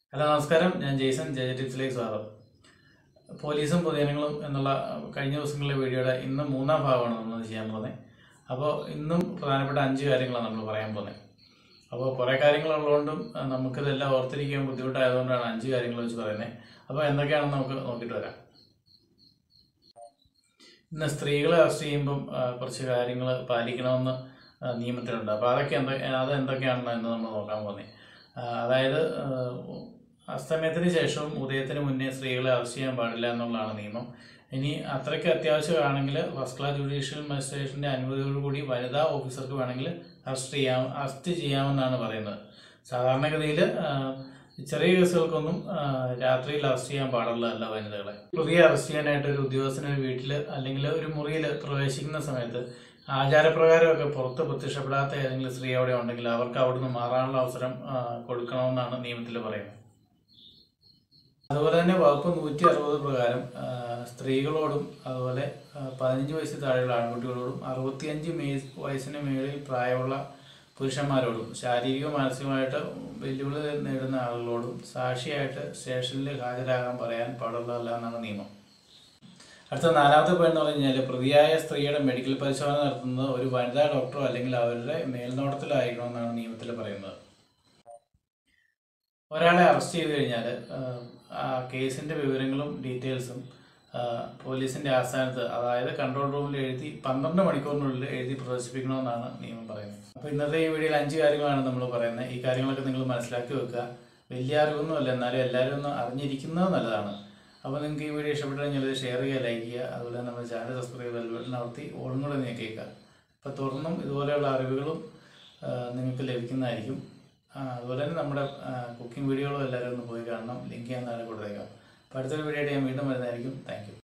hello നമസ്കാരം ഞാൻ Jason J J ടിപ്സിലേക്ക് സ്വാഗതം പോലീസും പൊതുജനങ്ങളും എന്നുള്ള കഴിഞ്ഞ ദിവസങ്ങളിലെ വീഡിയോയുടെ ഇന്ന് മൂന്നാം ഭാഗമാണ് നമ്മൾ ചെയ്യാൻ പോകുന്നത് അപ്പോൾ ഇന്നും പ്രധാനപ്പെട്ട അഞ്ച് കാര്യങ്ങളാണ് നമ്മൾ പറയാൻ പോകുന്നത് അപ്പോൾ കുറേ കാര്യങ്ങളുള്ളതുകൊണ്ടും അഹ് നമുക്കിതെല്ലാം ഓർത്തിരിക്കാൻ ബുദ്ധിമുട്ടായതുകൊണ്ടാണ് അഞ്ച് കാര്യങ്ങൾ വെച്ച് പറയുന്നത് അപ്പോൾ എന്തൊക്കെയാണെന്ന് നമുക്ക് നോക്കിയിട്ട് വരാം ഇന്ന് സ്ത്രീകളെ അറസ്റ്റ് ചെയ്യുമ്പം ആ, കുറച്ച് കാര്യങ്ങൾ പാലിക്കണമെന്ന് ആ, നിയമത്തിലുണ്ട് അപ്പോൾ അതൊക്കെ എന്തൊ അത് എന്തൊക്കെയാണെന്ന് ഇന്ന് നമ്മൾ നോക്കാൻ പോകുന്നത് ആ, അതായത് ആ, അസ്തമയത്തിന് ശേഷവും ഉദയത്തിന് മുന്നേ സ്ത്രീകളെ അറസ്റ്റ് ചെയ്യാൻ പാടില്ല എന്നുള്ളതാണ് നിയമം ഇനി അത്രയ്ക്ക് അത്യാവശ്യമാണെങ്കിൽ ഫസ്റ്റ് ക്ലാസ് ജുഡീഷ്യൽ മജിസ്ട്രേഷൻ്റെ അനുമതിയോടുകൂടി വനിതാ ഓഫീസർക്ക് വേണമെങ്കിൽ അറസ്റ്റ് ചെയ്യാം അറസ്റ്റ് ചെയ്യാമെന്നാണ് പറയുന്നത് സാധാരണഗതിയിൽ ചെറിയ കേസുകൾക്കൊന്നും ആ, രാത്രിയിൽ അറസ്റ്റ് ചെയ്യാൻ പാടുള്ളതല്ല വനിതകളെ പ്രതിയെ അറസ്റ്റ് ചെയ്യാനായിട്ട് ഒരു ഉദ്യോഗസ്ഥന് ഒരു വീട്ടിൽ അല്ലെങ്കിൽ ഒരു മുറിയിൽ പ്രവേശിക്കുന്ന സമയത്ത് ആചാരപ്രകാരമൊക്കെ പുറത്ത് പ്രത്യക്ഷപ്പെടാത്ത ഏതെങ്കിലും സ്ത്രീ അവിടെ ഉണ്ടെങ്കിൽ അവർക്ക് അവിടുന്ന് മാറാനുള്ള അവസരം ആ, കൊടുക്കണമെന്നാണ് നിയമത്തിൽ പറയുന്നത് അതുപോലെ തന്നെ വകുപ്പ് നൂറ്റി അറുപത് പ്രകാരം ആ, സ്ത്രീകളോടും അതുപോലെ ആ, പതിനഞ്ച് വയസ്സിൽ താഴെയുള്ള ആൺകുട്ടികളോടും അറുപത്തിയഞ്ച് മേ വയസ്സിന് മേളിൽ പ്രായമുള്ള പുരുഷന്മാരോടും ശാരീരിക മാനസികമായിട്ട് വെല്ലുവിളി നേടുന്ന ആളുകളോടും സാക്ഷിയായിട്ട് സ്റ്റേഷനിൽ ഹാജരാകാൻ പറയാൻ പാടുള്ളതല്ല എന്നാണ് നിയമം അടുത്ത നാലാമത്തെ പോയിന്റ് എന്ന് പറഞ്ഞു കഴിഞ്ഞാൽ പ്രതിയായ സ്ത്രീയുടെ മെഡിക്കൽ പരിശോധന നടത്തുന്നത് ഒരു വനിതാ ഡോക്ടറോ അല്ലെങ്കിൽ അവരുടെ മേൽനോട്ടത്തിലായിരിക്കണമെന്നാണ് നിയമത്തിൽ പറയുന്നത് ഒരാളെ അറസ്റ്റ് ചെയ്ത് കഴിഞ്ഞാൽ ആ കേസിൻ്റെ വിവരങ്ങളും ഡീറ്റെയിൽസും പോലീസിൻ്റെ ആസ്ഥാനത്ത് അതായത് കൺട്രോൾ റൂമിൽ എഴുതി പന്ത്രണ്ട് മണിക്കൂറിനുള്ളിൽ എഴുതി പ്രദർശിപ്പിക്കണമെന്നാണ് നിയമം പറയുന്നത് അപ്പോൾ ഇന്നത്തെ ഈ വീഡിയോയിൽ അഞ്ച് കാര്യങ്ങളാണ് നമ്മൾ പറയുന്നത് ഈ കാര്യങ്ങളൊക്കെ നിങ്ങൾ മനസ്സിലാക്കി വെക്കുക വലിയ അറിവൊന്നുമല്ല എന്നാലും എല്ലാവരും ഒന്ന് അറിഞ്ഞിരിക്കുന്നത് നല്ലതാണ് അപ്പോൾ നിങ്ങൾക്ക് ഈ വീഡിയോ ഇഷ്ടപ്പെട്ടു കഴിഞ്ഞാൽ ഇത് ഷെയർ ചെയ്യുക ലൈക്ക് ചെയ്യുക അതുപോലെ തന്നെ നമ്മുടെ ചാനൽ സബ്സ്ക്രൈബ് ബെൽ ബട്ടൺ അമർത്തി ഓളും കൂടെ നീക്കിയേക്കുക അപ്പോൾ തുടർന്നും ഇതുപോലെയുള്ള അറിവുകളും ആ, നിങ്ങൾക്ക് ലഭിക്കുന്നതായിരിക്കും ആ, അതുപോലെ തന്നെ നമ്മുടെ കുക്കിംഗ് വീഡിയോകളും എല്ലാവരും ഒന്ന് പോയി കാണണം ലിങ്ക് ഞാൻ താഴെ കൊടുത്തേക്കാം അപ്പോൾ അടുത്തൊരു വീഡിയോ ആയിട്ട് ഞാൻ വീണ്ടും വരുന്നതായിരിക്കും താങ്ക് യു